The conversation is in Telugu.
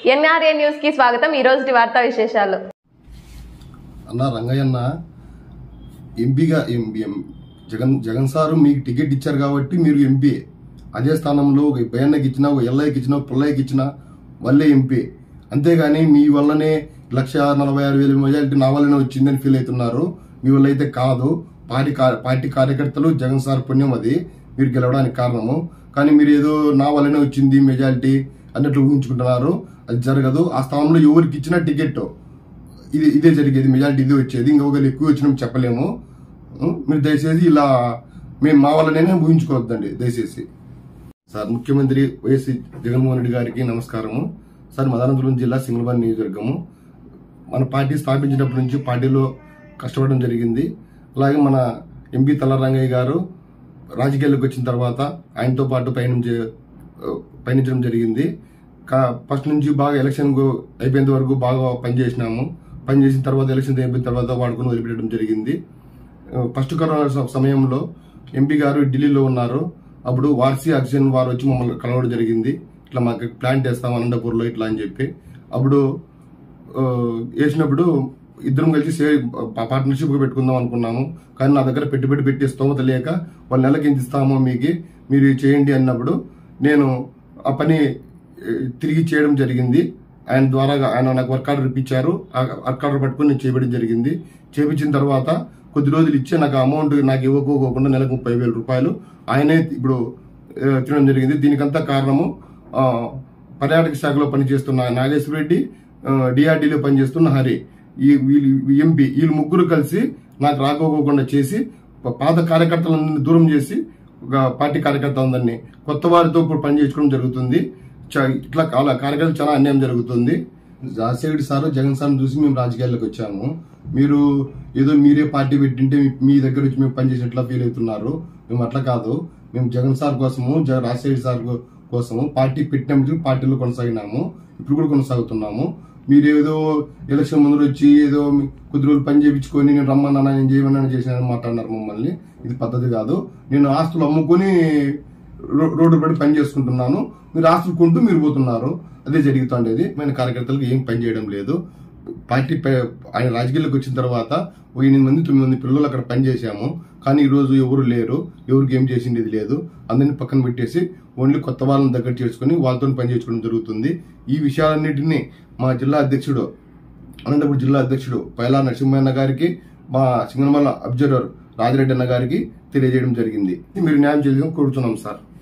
ఎన్ఆర్ఏ న్యూస్ కి స్వాగతం ఈ రోజు వార్తా విశేషాలు అన్న రంగయ్యన్న ఎంపీగా ఎంపీ ఎం- జగన్ జగన్ సారు మీకు టికెట్ ఇచ్చారు కాబట్టి మీరు ఎంపీ అదే స్థానంలో ఒక బయన్నకి ఇచ్చినా ఒక ఎల్లయ్యకి ఇచ్చినా పుల్లయ్యకి ఇచ్చినా వాళ్ళే ఎంపీ అంతేగాని మీ వల్లనే లక్ష నలభై ఆరు వేల మెజారిటీ నా వల్లనే వచ్చిందని ఫీల్ అవుతున్నారు మీ వల్ల అయితే కాదు పార్టీ కా- పార్టీ కార్యకర్తలు జగన్ సార్ పుణ్యం అది మీరు గెలవడానికి కారణము కానీ మీరు ఏదో నా వల్లనే వచ్చింది మెజారిటీ అన్నట్లు ఊహించుకుంటున్నారు అది జరగదు ఆ స్థానంలో ఎవరికి ఇచ్చినా టికెట్ ఇది ఇదే జరిగేది మెజారిటీ ఇదే వచ్చేది ఇంకొకరు ఎక్కువ వచ్చినా చెప్పలేము ఉం? మీరు దయచేసి ఇలా మేము మా వల్లనే ఊహించుకోవద్దండి దయచేసి సార్ ముఖ్యమంత్రి వైఎస్ జగన్మోహన్ రెడ్డి గారికి నమస్కారము సార్ మదనంతపురం జిల్లా సింగళవారి నియోజకవర్గము మన పార్టీ స్థాపించినప్పటి నుంచి పార్టీలో కష్టపడడం జరిగింది అలాగే మన ఎంపీ తల్లారంగయ్య గారు రాజకీయాల్లోకి వచ్చిన తర్వాత ఆయనతో పాటు పయనించే పయనించడం జరిగింది కా- ఫస్ట్ నుంచి బాగా ఎలక్షన్ కు- అయిపోయేంత వరకు బాగా పనిచేసినాము పనిచేసిన తర్వాత ఎలక్షన్ అయిపోయిన తర్వాత వాడుకొని వదిలిపెట్టడం జరిగింది ఆ, ఫస్ట్ కరోనా స- సమయంలో ఎంపీ గారు ఢిల్లీలో ఉన్నారు అప్పుడు వార్సీ ఆక్సిజన్ వారు వచ్చి మమ్మల్ని కలవడం జరిగింది ఇట్లా మాకు ప్లాంట్ వేస్తాం అనంతపూర్లో ఇట్లా అని చెప్పి అప్పుడు ఆ, వేసినప్పుడు ఇద్దరం కలిసి సే పార్ట్నర్షిప్ పెట్టుకుందాం అనుకున్నాము కానీ నా దగ్గర పెట్టుబడి పెట్టి స్తోమత లేక వాళ్ళ నెలకి ఎంత ఇస్తామో మీకు మీరు ఇది చేయండి అన్నప్పుడు నేను ఆ పని ఏ, తిరిగి చేయడం జరిగింది ఆయన ద్వారా ఆయన నాకు వర్క్ ఆర్డర్ ఇప్పించారు ఆ వర్క్ ఆర్డర్ పట్టుకుని నేను చేయడం జరిగింది చేపించిన తర్వాత కొద్ది రోజులు ఇచ్చి నాకు అమౌంట్ నాకు ఇవ్వకోకుండా నెలకు ముప్పై వేల రూపాయలు ఆయనే ఇప్పుడు ఆ, తినడం జరిగింది దీనికంతా కారణము ఆ, పర్యాటక శాఖలో పనిచేస్తున్న నాగేశ్వర రెడ్డి డిఆర్డీలో పనిచేస్తున్న హరి ఈ వీళ్ళు ఈ ఎంపీ వీళ్ళు ముగ్గురు కలిసి నాకు రాకోకుండా చేసి ప- పాత కార్యకర్తలందరినీ దూరం చేసి ఒక పార్టీ కార్యకర్త ఉందని కొత్త వారితో ఇప్పుడు పనిచేసుకోవడం జరుగుతుంది చ- ఇట్లా చాలా కార్యకర్తలు చాలా అన్యాయం జరుగుతుంది రాజశేఖర్ సార్ జగన్ సార్ చూసి మేము రాజకీయాల్లోకి వచ్చాము మీరు ఏదో మీరే పార్టీ పెట్టింటే మీ- మీ దగ్గర వచ్చి మేము పనిచేసినట్లా ఫీల్ అవుతున్నారు మేము అట్లా కాదు మేము జగన్ సార్ కోసము జగన్ రాజశేఖర్ సార్ కో- కోసము పార్టీ పెట్టినప్పుడు పార్టీలో కొనసాగినాము ఇప్పుడు కూడా కొనసాగుతున్నాము మీరు ఏదో ఎలక్షన్ ముందు వచ్చి ఏదో మీ కొద్ది రోజులు పని చేయించుకొని నేను రమ్మన్నా నేను చేయమన్నా చేశానని మాట్లాడినారు మమ్మల్ని ఇది పద్ధతి కాదు నేను ఆస్తులు అమ్ముకొని రో- రోడ్డు పడి పని చేసుకుంటున్నాను మీరు ఆస్తులు కొంటూ మీరు పోతున్నారు అదే జరుగుతుండేది మన కార్యకర్తలకు ఏం పని చేయడం లేదు పార్టీ పై- ఆయన రాజకీయాల్లోకి వచ్చిన తర్వాత ఓ ఎనిమిది మంది తొమ్మిది మంది పిల్లలు అక్కడ పని చేశాము కానీ ఈ రోజు ఎవరు లేరు ఎవరికి ఏం చేసిండేది లేదు అందరిని పక్కన పెట్టేసి ఓన్లీ కొత్త వాళ్ళని దగ్గర చేసుకుని వాళ్ళతో పని చేసుకోవడం జరుగుతుంది ఈ విషయాలన్నింటినీ మా జిల్లా అధ్యక్షుడు అనంతపురం జిల్లా అధ్యక్షుడు పైలా నరసింహన్న గారికి మా సింగనమల అబ్జర్వర్ రాజిరెడ్డి అన్న గారికి తెలియజేయడం జరిగింది మీరు న్యాయం చేయాలని కోరుతున్నాం సార్